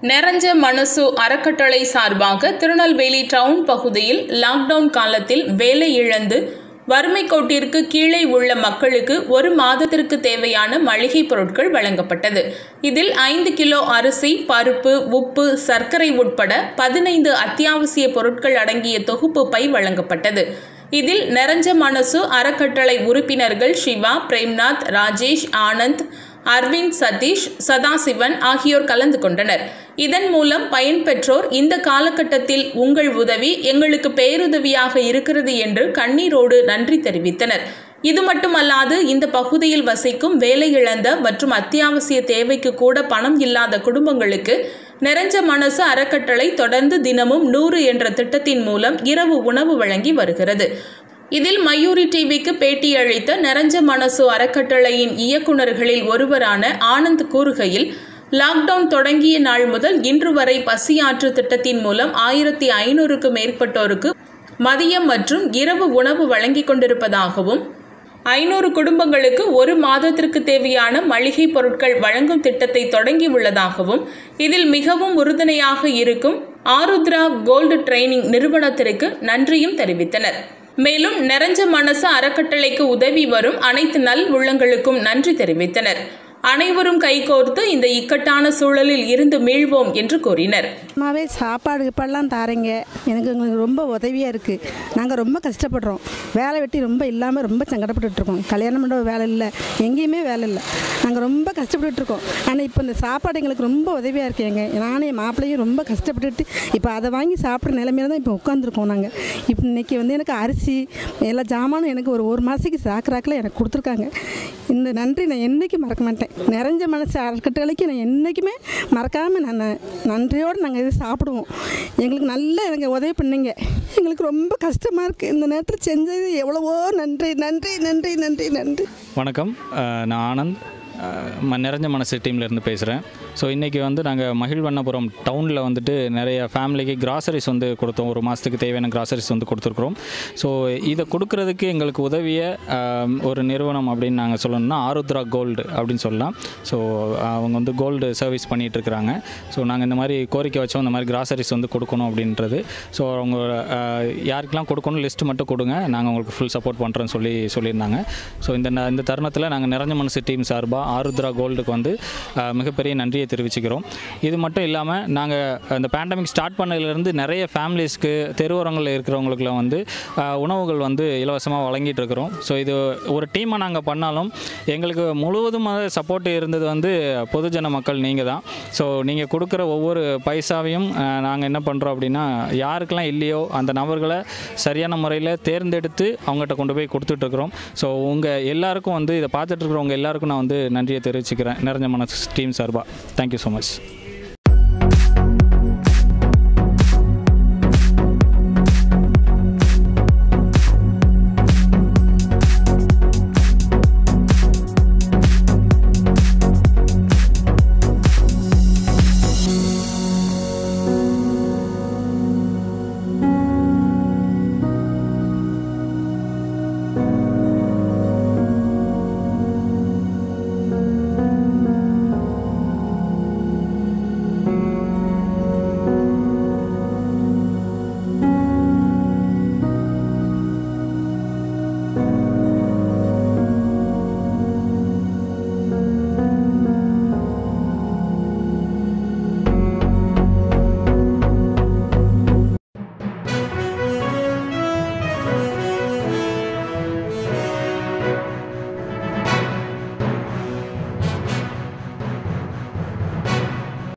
நெரஞ்ச மனசு அறக்கட்டளை சார்பாக திருநெல்வேலி டவுன் பகுதியில் லாக்டவுன் காலத்தில் வேலை இழந்து வறுமை கோட்டிற்கு கீழே உள்ள மக்களுக்கு ஒரு மாதத்திற்கு தேவையான மளிகை பொருட்கள் வழங்கப்பட்டது இதில் ஐந்து கிலோ அரிசி பருப்பு உப்பு சர்க்கரை உட்பட பதினைந்து அத்தியாவசிய பொருட்கள் அடங்கிய தொகுப்பு பை வழங்கப்பட்டது இதில் நெரஞ்ச மனசு அறக்கட்டளை உறுப்பினர்கள் சிவா பிரேம்நாத் ராஜேஷ் ஆனந்த் அரவிந்த் சதீஷ் சதாசிவன் ஆகியோர் கலந்து கொண்டனர் இதன் மூலம் பயன்பெற்றோர் இந்த காலகட்டத்தில் உங்கள் உதவி எங்களுக்கு பேருதவியாக இருக்கிறது என்று கண்ணீரோடு நன்றி தெரிவித்தனர் இது மட்டுமல்லாது இந்த பகுதியில் வசிக்கும் வேலை இழந்த மற்றும் அத்தியாவசிய தேவைக்கு கூட பணம் இல்லாத குடும்பங்களுக்கு நிறைஞ்ச மனசு அறக்கட்டளை தொடர்ந்து தினமும் நூறு என்ற திட்டத்தின் மூலம் இரவு உணவு வழங்கி வருகிறது இதில் மயூரி டிவிக்கு பேட்டியளித்த நெரஞ்ச மனசு அறக்கட்டளையின் இயக்குநர்களில் ஒருவரான ஆனந்த் கூறுகையில் லாக்டவுன் தொடங்கிய நாள் முதல் இன்று வரை பசியாற்று திட்டத்தின் மூலம் ஆயிரத்தி ஐநூறுக்கு மேற்பட்டோருக்கு மதியம் மற்றும் இரவு உணவு வழங்கிக் கொண்டிருப்பதாகவும் ஐநூறு குடும்பங்களுக்கு ஒரு மாதத்திற்கு தேவையான மளிகை பொருட்கள் வழங்கும் திட்டத்தை தொடங்கியுள்ளதாகவும் இதில் மிகவும் உறுதுணையாக இருக்கும் ஆருத்ரா கோல்டு ட்ரைனிங் நிறுவனத்திற்கு நன்றியும் தெரிவித்தனர் மேலும் நெரஞ்ச மனசு அறக்கட்டளைக்கு உதவி வரும் அனைத்து நல் உள்ளங்களுக்கும் நன்றி தெரிவித்தனர் அனைவரும் கைகோர்த்து இந்த இக்கட்டான சூழலில் இருந்து மீள்வோம் என்று கூறினர் அம்மாவே சாப்பாடு கீப்பாடெல்லாம் தாரீங்க எனக்கு எங்களுக்கு ரொம்ப உதவியாக இருக்குது நாங்கள் ரொம்ப கஷ்டப்படுறோம் வேலை வெட்டி ரொம்ப இல்லாமல் ரொம்ப சங்கடப்பட்டுட்டு இருக்கோம் கல்யாணம் மண்டபம் வேலை இல்லை எங்கேயுமே வேலை இல்லை நாங்கள் ரொம்ப கஷ்டப்பட்டுட்டு இருக்கோம் ஆனால் இப்போ இந்த சாப்பாடு எங்களுக்கு ரொம்ப உதவியாக இருக்கு எங்க நானும் என் மாப்பிள்ளையும் ரொம்ப கஷ்டப்பட்டுட்டு இப்போ அதை வாங்கி சாப்பிட்ற நிலைமையில தான் இப்போ உட்காந்துருக்கோம் நாங்கள் இப்போ இன்றைக்கி வந்து எனக்கு அரிசி எல்லா ஜாமானும் எனக்கு ஒரு ஒரு மாதத்துக்கு சாக்கராக்கில் எனக்கு கொடுத்துருக்காங்க இந்த நன்றி நான் என்றைக்கும் மறக்க மாட்டேன் நிறைஞ்ச மனசு அறக்கட்டளைக்கு நான் என்றைக்குமே மறக்காமல் நான் நன்றியோடு நாங்கள் இது சாப்பிடுவோம் எங்களுக்கு நல்லா எனக்கு உதவி பண்ணீங்க எங்களுக்கு ரொம்ப கஷ்டமாக இருக்குது இந்த நேரத்தில் செஞ்சது எவ்வளவோ நன்றி நன்றி நன்றி நன்றி நன்றி வணக்கம் அஹ் நான் ஆனந்த் அஹ் ம- நிறைஞ்ச மனசு டீம்லேருந்து பேசுகிறேன் ஸோ இன்றைக்கி வந்து நாங்கள் மகிழ்வண்ணபுரம் டவுனில் வந்துட்டு நிறைய ஃபேமிலிக்கு கிராசரிஸ் வந்து கொடுத்தோம் ஒரு மாதத்துக்கு தேவையான கிராசரிஸ் வந்து கொடுத்துருக்குறோம் ஸோ இதை கொடுக்கறதுக்கு எங்களுக்கு உதவிய அஹ், ஒரு நிறுவனம் அப்படின்னு நாங்கள் சொல்லணும்னா ஆருத்ரா கோல்டு அப்படின்னு சொல்லலாம் ஸோ அவங்க வந்து கோல்டு சர்வீஸ் பண்ணிகிட்டு இருக்கிறாங்க ஸோ நாங்கள் இந்த மாதிரி கோரிக்கை வச்சோம் இந்த மாதிரி கிராசரிஸ் வந்து கொடுக்கணும் அப்படின்றது ஸோ அவங்க அஹ், யாருக்கெல்லாம் கொடுக்கணும் லிஸ்ட் மட்டும் கொடுங்க நாங்கள் உங்களுக்கு ஃபுல் சப்போர்ட் பண்ணுறோன்னு சொல்லி சொல்லியிருந்தாங்க ஸோ இந்த ந- இந்த தருணத்தில் நாங்கள் நிறைஞ்ச மனசு டீம் சார்பாக ஆருத்ரா கோல்டுக்கு வந்து அஹ், மிகப்பெரிய நன்றியை தெரிவிச்சுக்கிறோம் இது மட்டும் இல்லாமல் நாங்கள் இந்த பேண்டமிக் ஸ்டார்ட் பண்ணதுலேருந்து நிறைய ஃபேமிலிஸ்க்கு தெருவோரங்களில் இருக்கிறவங்களுக்குலாம் வந்து அஹ், உணவுகள் வந்து இலவசமாக வழங்கிட்டு இருக்கிறோம் ஸோ இது ஒரு டீமை நாங்கள் பண்ணாலும் எங்களுக்கு முழுவதுமாக சப்போர்ட் இருந்தது வந்து பொதுஜன மக்கள் நீங்கள் தான் ஸோ நீங்கள் கொடுக்குற ஒவ்வொரு பைசாவையும் நாங்கள் என்ன பண்ணுறோம் அப்படின்னா யாருக்கெல்லாம் இல்லையோ அந்த நபர்களை சரியான முறையில் தேர்ந்தெடுத்து அவங்ககிட்ட கொண்டு போய் கொடுத்துட்ருக்குறோம் ஸோ உங்கள் எல்லாருக்கும் வந்து இதை பார்த்துட்டு இருக்கிறவங்க எல்லாருக்கும் நான் வந்து நன்றியை தெரிவிச்சுக்கிறேன் நிறைஞ்ச மனசு டீம் சார்பாக தேங்க்யூ ஸோ மச்